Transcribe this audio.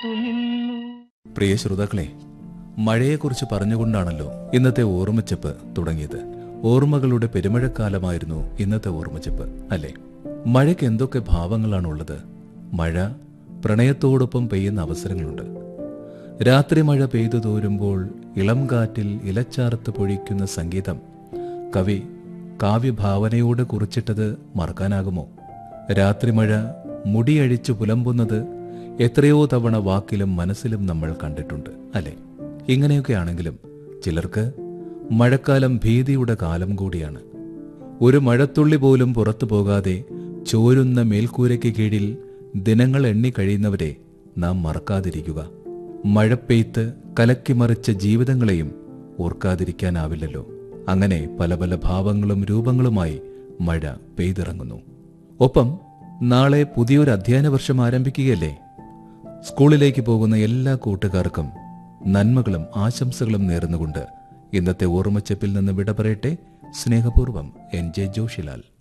നിന്നു പ്രിയ ശ്രോതാക്കളെ മഴയെക്കുറിച്ച് പറഞ്ഞുകൊണ്ടാണല്ലോ ഇന്നത്തെ ഓർമ്മച്ചപ്പ് തുടങ്ങിയത് ഓർമ്മകളുടെ പെരുമഴക്കാലമായിരുന്നു ഇന്നത്തെ ഓർമ്മച്ചപ്പ് അല്ലേ മഴയ്ക്ക് എന്തൊക്കെ ഭാവങ്ങളാണുള്ളത് മഴ പ്രണയത്തോടൊപ്പം പെയ്യുന്ന അവസരങ്ങളുണ്ട് രാത്രി മഴ പെയ്തു തോരുമ്പോൾ ഇളം കാറ്റിൽ ഇലച്ചാർത്ത് പൊഴിക്കുന്ന സംഗീതം കവി കാവ്യഭാവനയോട് കുറിച്ചിട്ടത് മറക്കാനാകുമോ രാത്രി മഴ മുടിയഴിച്ചു പുലമ്പുന്നത് എത്രയോ തവണ വാക്കിലും മനസ്സിലും നമ്മൾ കണ്ടിട്ടുണ്ട് അല്ലെ ഇങ്ങനെയൊക്കെ ആണെങ്കിലും ചിലർക്ക് മഴക്കാലം ഭീതിയുടെ കാലം കൂടിയാണ് ഒരു മഴത്തുള്ളി പോലും പുറത്തു പോകാതെ ചോരുന്ന മേൽക്കൂരയ്ക്ക് കീഴിൽ ദിനങ്ങൾ എണ്ണി കഴിയുന്നവരെ നാം മറക്കാതിരിക്കുക മഴപ്പെയ്ത്ത് കലക്കിമറിച്ച ജീവിതങ്ങളെയും ഓർക്കാതിരിക്കാനാവില്ലല്ലോ അങ്ങനെ പല പല ഭാവങ്ങളും രൂപങ്ങളുമായി മഴ പെയ്തിറങ്ങുന്നു ഒപ്പം നാളെ പുതിയൊരു അധ്യയന വർഷം ആരംഭിക്കുകയല്ലേ സ്കൂളിലേക്ക് പോകുന്ന എല്ലാ കൂട്ടുകാർക്കും നന്മകളും ആശംസകളും നേർന്നുകൊണ്ട് ഇന്നത്തെ ഓർമ്മച്ചപ്പിൽ നിന്ന് വിട പറയട്ടെ സ്നേഹപൂർവ്വം എൻ ജെ ജോഷിലാൽ